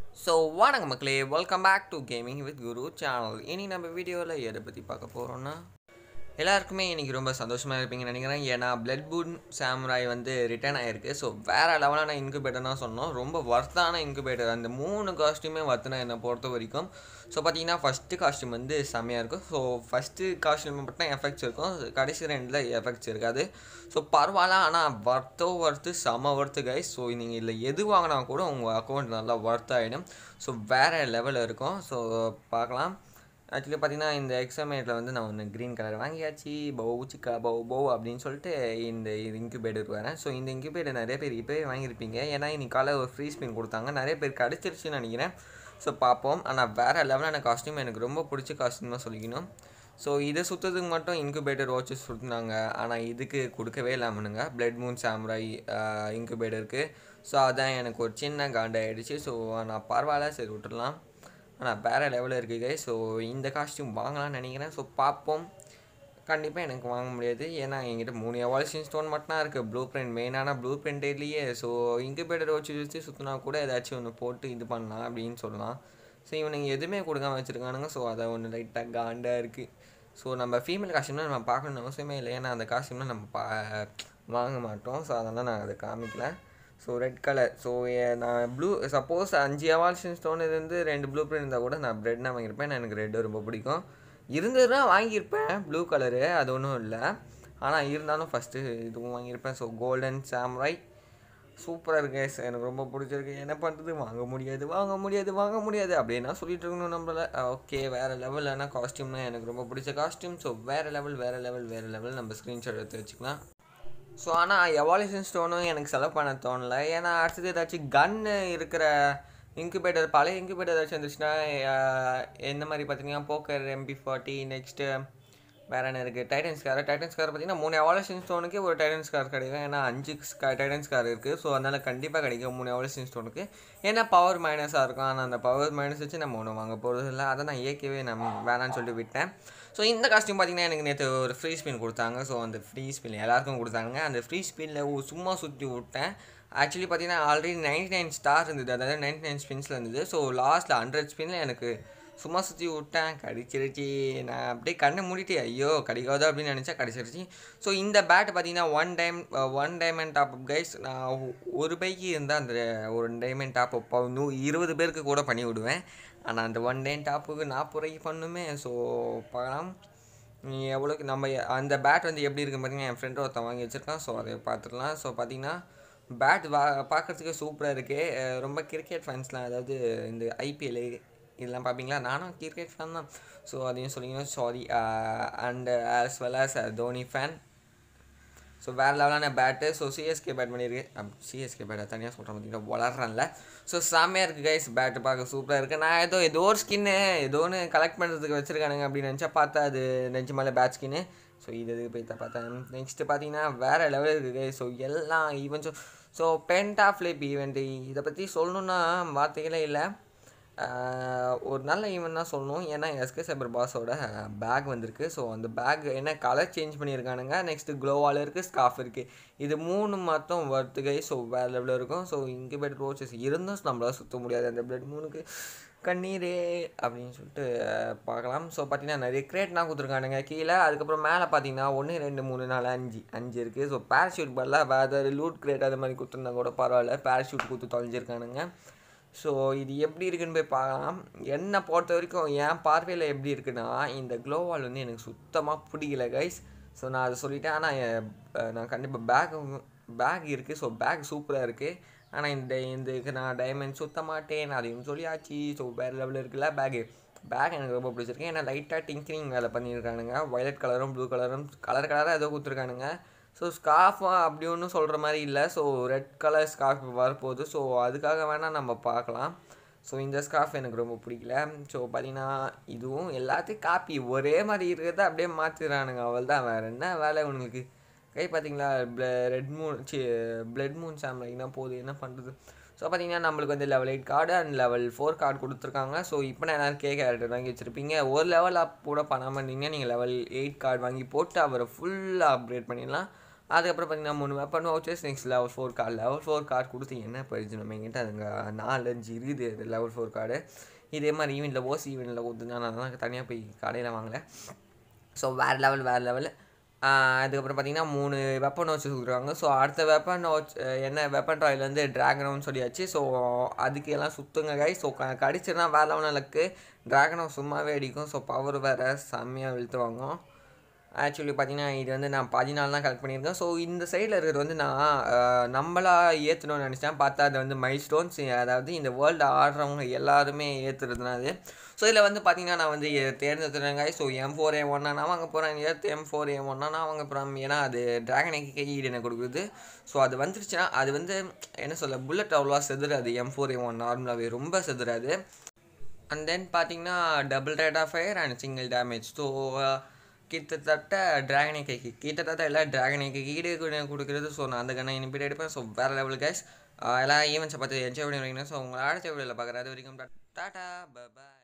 So வணக்கம் மக்களே welcome back to gaming with Guru channel இனி நம்ம வீடியோவில் எதை பற்றி பார்க்க போகிறோன்னா எல்லாருக்குமே இன்றைக்கி ரொம்ப சந்தோஷமாக இருப்பீங்கன்னு நினைக்கிறேன் ஏன்னா பிளட் பூன் சாம்ராய் வந்து ரிட்டர்ன் ஆகிருக்கு ஸோ வேறு லெவலான இன்குபேட்டர் தான் சொன்னோம் ரொம்ப ஒர்த்தான இன்குபேட்டர் அந்த மூணு காஸ்ட்யூமே ஒர்த்துனா என்னை பொறுத்த வரைக்கும் ஸோ பார்த்தீங்கன்னா ஃபஸ்ட்டு காஸ்ட்யூம் வந்து செம்மையாக இருக்கும் ஸோ ஃபஸ்ட்டு காஸ்ட்யூம் மட்டும் எஃபெக்ட்ஸ் இருக்கும் கடைசி ரெண்டில் எஃபெக்ட்ஸ் இருக்காது ஸோ பரவாயில்ல ஆனால் ஒர்த்தோ ஒர்த்து செம ஒர்த்து கைஸ் ஸோ நீங்கள் இதில் எது வாங்கினா கூட உங்கள் அக்கௌண்ட் நல்லா ஒர்த் ஆகிடும் ஸோ வேறு லெவலில் இருக்கும் ஸோ பார்க்கலாம் ஆக்சுவலி பார்த்தீங்கன்னா இந்த எக்ஸாமேட்டில் வந்து நான் ஒன்று க்ரீன் கலர் வாங்கியாச்சு பௌ சிக்கா பௌ பௌ அப்படின்னு சொல்லிட்டு இந்த இன்குபேட்டர் வரேன் ஸோ இந்த இன்குபேட்டர் நிறைய பேர் இப்போவே வாங்கியிருப்பீங்க ஏன்னா இன்னைக்கு காலை ஒரு ஃப்ரீ ஸ்பின் கொடுத்தாங்க நிறைய பேர் கிடச்சிருச்சுன்னு நினைக்கிறேன் ஸோ பார்ப்போம் ஆனால் வேறு லெவலான காஸ்ட்யூம் எனக்கு ரொம்ப பிடிச்ச காஸ்ட்யூம் தான் சொல்லிக்கணும் ஸோ இதை சுற்றுறதுக்கு மட்டும் இன்குபேட்டர் வாட்சஸ் சுற்றினாங்க ஆனால் இதுக்கு கொடுக்கவே இல்லாமனுங்க பிளட் மூன் சாம்ராய் இன்குபேட்டருக்கு ஸோ அதான் எனக்கு ஒரு சின்ன காண்டாயிடுச்சு ஸோ நான் பரவாயில்ல சரி விட்டுடலாம் ஆனால் வேறு லெவலில் இருக்குது ஸோ இந்த காஸ்ட்யூம் வாங்கலாம்னு நினைக்கிறேன் ஸோ பார்ப்போம் கண்டிப்பாக எனக்கு வாங்க முடியாது ஏன்னா என்கிட்ட மூணு எவால்யூஷன் ஸ்டோன் மட்டும் தான் இருக்குது ப்ளூ பிரிண்ட் மெயினான ப்ளூ பிரிண்ட்லேயே ஸோ இன்குபேட்டர் வச்சு வச்சு சுற்றினா கூட ஏதாச்சும் ஒன்று போட்டு இது பண்ணலாம் அப்படின்னு சொல்லலாம் ஸோ இவனுங்க எதுவுமே கொடுக்காம வச்சுருக்கானுங்க ஸோ அதை ஒன்று லைட்டாக காண்டாக இருக்குது ஸோ நம்ம ஃபீமேல் காஸ்டியூம்னா நம்ம பார்க்கணுன்னு அவசியமே இல்லை ஏன்னா அந்த காஸ்டியூம்லாம் நம்ம பா வாங்க மாட்டோம் ஸோ அதெல்லாம் நான் அதை காமிக்கல ஸோ ரெட் கலர் ஸோ நான் ப்ளூ சப்போஸ் அஞ்சு எவால்யூஷன் ஸ்டோன் இருந்து ரெண்டு ப்ளூ பிரிண்ட் இருந்தால் கூட நான் பிரெட்னா வாங்கியிருப்பேன் எனக்கு ரெட்டு ரொம்ப பிடிக்கும் இருந்ததுன்னா வாங்கியிருப்பேன் ப்ளூ கலரு அது ஒன்றும் இல்லை ஆனால் இருந்தாலும் ஃபஸ்ட்டு இதுவும் வாங்கியிருப்பேன் ஸோ கோல்டன் சாம்ராய் சூப்பராக இருக்கு guys. எனக்கு ரொம்ப பிடிச்சிருக்கு என்ன பண்ணுறது வாங்க முடியாது வாங்க முடியாது வாங்க முடியாது அப்படின்னா சொல்லிட்டு இருக்கணும் நம்மள ஓகே வேறு லெவலான காஸ்டியூம்னா எனக்கு ரொம்ப பிடிச்ச காஸ்டியூம் ஸோ வேறு லெவல் வேறு லெவல் வேறு லெவல் நம்ம ஸ்க்ரீன்ஷாட் எடுத்து வச்சுக்கலாம் ஸோ ஆனால் எவால்யூஷன் ஸ்டோனும் எனக்கு செலவு பண்ண தோணல ஏன்னா அடுத்தது ஏதாச்சும் கன்னு இருக்கிற இன்குபேட்டர் பழைய இன்குபேட்டர் ஏதாச்சும் இருந்துச்சுன்னா அஹ், எந்த மாதிரி பார்த்தீங்கன்னா போக்கர் எம்பி ஃபார்ட்டி நெக்ஸ்ட்டு வேறு என்ன இருக்குது டைட்டன்ஸ் கார் டைட்டன்ஸ் கார் பார்த்தீங்கன்னா மூணு எவால்யூஷன் ஸ்டோனுக்கு ஒரு டைட்டன்ஸ் கார் கிடைக்கும் ஏன்னா அஞ்சு டைட்டன்ஸ் கார் இருக்குது ஸோ அதனால் கண்டிப்பாக கிடைக்கும் மூணு எவால்யூஷன் ஸ்டோனுக்கு ஏன்னா பவர் மைனஸாக இருக்கும் ஆனால் அந்த பவர் மைனஸ் வச்சு நம்ம ஒன்று வாங்க போகிறது இல்லை அதை நான் ஏற்கவே நம்ம வேணான்னு சொல்லிட்டு விட்டேன் ஸோ இந்த காஸ்டியூம் பார்த்தீங்கன்னா எனக்கு நேற்று ஒரு ஃப்ரீ ஸ்பின் கொடுத்தாங்க ஸோ அந்த ஃப்ரீ ஸ்பின் எல்லாருக்கும் கொடுத்தாங்க அந்த ஃப்ரீ ஸ்பின்னில் சும்மா சுற்றி விட்டேன் ஆக்சுவலி பார்த்தீங்கன்னா ஆல்ரெடி நைன்டி நைன் ஸ்டார் இருந்தது அதாவது நைன்டி நைன் ஸ்பின்ஸில் இருந்தது ஸோ லாஸ்ட்டில் ஹண்ட்ரட் ஸ்பின்னில் எனக்கு சும்மா சுற்றி விட்டேன் கடிச்சிருச்சு நான் அப்படியே கண்ணை மூடிட்டு ஐயோ கிடைக்காதோ அப்படின்னு நினச்சா கடிச்சிருச்சு ஸோ இந்த பேட் பார்த்தீங்கன்னா one time one diamond top up guys நான் ஒ- ஒரு பைக்கு இருந்தால் அந்த ஒரு டைமண்ட் டாப் அப் நூ இருபது பேருக்கு கூட பண்ணி விடுவேன் ஆனால் அந்த ஒன் டைம் டாப்புக்கு நாற்பது ரூபாய்க்கு பண்ணுமே ஸோ பார்க்கலாம் நீ எவ்வளோக்கு நம்ம அந்த பேட் வந்து எப்படி இருக்கு பார்த்தீங்கன்னா என் ஃப்ரெண்டு ஒருத்தன் வாங்கி வச்சுருக்கான் ஸோ அதை பார்த்துடலாம் ஸோ பார்த்தீங்கன்னா பேட் வா பார்க்குறதுக்கு சூப்பராக இருக்குது ரொம்ப கிரிக்கெட் ஃபேன்ஸ்லாம் அதாவது இந்த ஐபிஎல் இதெல்லாம் பார்ப்பீங்களா நானும் கிரிக்கெட் ஃபேன் தான் ஸோ அதையும் சொல்லிக்கணும் sorry and as well as Dhoni fan so வேறு லெவலான பேட்டு ஸோ சிஎஸ்கே பேட் பண்ணியிருக்கு சிஎஸ்கே பேட்டை தனியாக சொல்கிறேன் பார்த்தீங்கன்னா வளர்றேன்ல ஸோ செம்மையாக இருக்குது கைஸ் பேட்டு பார்க்க சூப்பராக இருக்குது நான் ஏதோ ஏதோ ஒரு ஸ்கின்னு ஏதோ ஒன்று கலெக்ட் பண்ணுறதுக்கு வச்சுருக்கானுங்க அப்படின்னு நினச்சா பார்த்தா அது நினச்ச மேலே பேட் ஸ்கின்னு ஸோ இது இதுக்கு போய் தான் பார்த்தேன் நெக்ஸ்ட்டு பார்த்தீங்கன்னா வேறு லெவல் இருக்குது ஸோ எல்லாம் ஈவெண்ட்ஸும் ஸோ பென்டா ஃப்ளிப் ஈவெண்ட்டு இதை பற்றி சொல்லணுன்னா வார்த்தைகளே இல்லை ஆஹ் ஒரு நல்ல ஈவெண்ட் தான் சொல்லணும் ஏன்னா எஸ்கே சைபர் பாஸோட பேக் வந்திருக்கு ஸோ அந்த பேக் என்ன கலர் சேஞ்ச் பண்ணியிருக்கானுங்க நெக்ஸ்ட்டு க்ளோவால் இருக்குது ஸ்காஃப் இருக்குது இது மூணு மட்டும் வர்த்துகை ஸோ வேறு லெவலில் இருக்கும் ஸோ இன்குபேட்டர் ரோச்சஸ் இருந்தும் நம்மளால் சுற்ற முடியாது அந்த பிளட் மூணுக்கு கண்ணீரே அப்படின்னு சொல்லிட்டு ஆஹ் பார்க்கலாம் ஸோ பார்த்தீங்கன்னா நிறைய கிரேட்லாம் கொடுத்துருக்கானுங்க கீழே அதுக்கப்புறம் மேலே பார்த்தீங்கன்னா ஒன்று ரெண்டு மூணு நாலு அஞ்சு அஞ்சு இருக்குது ஸோ பேராஷூட் பதிலாக வேறு லூட் கிரேட் அது மாதிரி கொடுத்துருந்தா கூட பரவாயில்ல பேராஷூட் கொடுத்து தொலைஞ்சிருக்கானுங்க ஸோ இது எப்படி இருக்குன்னு போய் பார்க்கலாம் என்னை பொறுத்த வரைக்கும் என் பார்வையில் எப்படி இருக்குன்னா இந்த க்ளோவால் வந்து எனக்கு சுத்தமாக பிடிக்கல கைஸ் ஸோ நான் அதை சொல்லிட்டேன் ஆனால் என், அஹ், நான் கண்டிப்பாக பேக் பேக் இருக்குது ஸோ பேக் சூப்பராக இருக்குது ஆனால் இந்த இந்த இதுக்கு நான் டைமண்ட் சுத்த மாட்டேன் அதையும் சொல்லியாச்சு ஸோ வேறு லெவலில் இருக்குல்ல பேகு பேக் எனக்கு ரொம்ப பிடிச்சிருக்கு ஏன்னா லைட்டாக டிங்கரிங் வேலை பண்ணியிருக்கானுங்க வயலட் கலரும் ப்ளூ கலரும் கலர் கலராக ஏதோ கொடுத்துருக்கானுங்க ஸோ ஸ்கார்ஃப் அப்படி ஒன்றும் சொல்கிற மாதிரி இல்லை ஸோ ரெட் கலர் ஸ்கார்ஃப் வரப்போகுது ஸோ அதுக்காக வேணால் நம்ம பார்க்கலாம் ஸோ இந்த ஸ்கார்ஃப் எனக்கு ரொம்ப பிடிக்கல ஸோ பார்த்தீங்கன்னா இதுவும் எல்லாத்தையும் காப்பி ஒரே மாதிரி இருக்கிறத அப்படியே மாற்றிடுறானுங்க அவள் தான் வேறு என்ன வேலை உங்களுக்கு கை பார்த்தீங்களா ரெட் மூன் சி பிளட் மூன் சாம்லைனா போகுது என்ன பண்ணுறது ஸோ பார்த்தீங்கன்னா நம்மளுக்கு வந்து level eight card and level four card கொடுத்துருக்காங்க ஸோ இப்போ நான் எல்லாரும் கே கேரக்டர் வாங்கி வச்சுருப்பீங்க ஒரு லெவல் அப் கூட பண்ணாமல் இருந்தீங்கன்னா நீங்கள் லெவல் எயிட் கார்டு வாங்கி போட்டு அவரை ஃபுல்லாக அப்கிரேட் பண்ணிடலாம் அதுக்கப்புறம் பார்த்தீங்கன்னா மூணு weapon vouchers next level four card level four card கொடுத்து என்ன பிரயோஜனம் என்கிட்ட அதுங்க நாலஞ்சு இருக்குது அது லெவல் ஃபோர் கார்டு இதே மாதிரி ஈவெண்ட்டில் ஓசி ஈவெண்ட்டில் கொடுத்துருந்தா நான் தான் தனியாக போய் கடையில் வாங்கலை ஸோ வேறு லெவல் வேறு லெவல் அதுக்கப்புறம் பார்த்தீங்கன்னா மூணு வெப்பன் வச்சு கொடுக்குறாங்க ஸோ அடுத்த வெப்பன் வச்சு என்ன வெப்பன் ட்ராயில் வந்து ட்ராகனோன்னு சொல்லியாச்சு ஸோ அதுக்கு எல்லாம் சுற்றுங்க கை ஸோ க கடிச்சிருந்தா வேறு லெவல் லக்கு ட்ராகனோ சும்மாவே அடிக்கும் ஸோ பவர் வேறு செம்மையாக இழுத்துவாங்க ஆக்சுவலி பார்த்தீங்கன்னா இது வந்து நான் பதினாலு தான் கலெக்ட் பண்ணியிருக்கேன் ஸோ இந்த சைடில் இருக்கிறது வந்து நான் அஹ், நம்மளா ஏற்றணும்னு நினச்சேன் பார்த்தா அது வந்து மைல் ஸ்டோன்ஸ் அதாவது இந்த வேர்ல்டு ஆடுறவங்க எல்லாருமே ஏற்றுறதுனால ஸோ இதில் வந்து பார்த்தீங்கன்னா நான் வந்து எ- தேர்ந்தெடுத்துறேங்க ஸோ எம் ஃபோர் ஏ ஒன்னா நான் வாங்க போகிறேன் ஏற்று எம் ஃபோர் ஏ ஒன்னா நான் வாங்க போகிறேன் ஏன்னா அது ட்ராகன் கை எனக்கு கொடுக்குது ஸோ அது வந்துருச்சுன்னா அது வந்து என்ன சொல்ல புல்லட் அவ்வளோவா செதுறாது எம் ஃபோர் ஏ ஒன் நார்மலாகவே ரொம்ப செதுறாது அண்ட் தென் பார்த்தீங்கன்னா double rate of fire and single damage so கிட்டத்தட்ட டிராகனை கைக்கு கிட்டத்தட்ட எல்லா டிராகனை கைக்கு ஈடு கொடுக்குறது ஸோ நான் அந்த கண்ணை இனிப்பிட்டு எடுப்பேன் ஸோ வேறு லெவல் கேஸ் எல்லா ஈவெண்ட்ஸை பார்த்து என்ஜாய் பண்ணி வரீங்கன்னா ஸோ உங்களை அடுத்த வீடியோவில் பார்க்குறது வரைக்கும் டாட்டா பாய்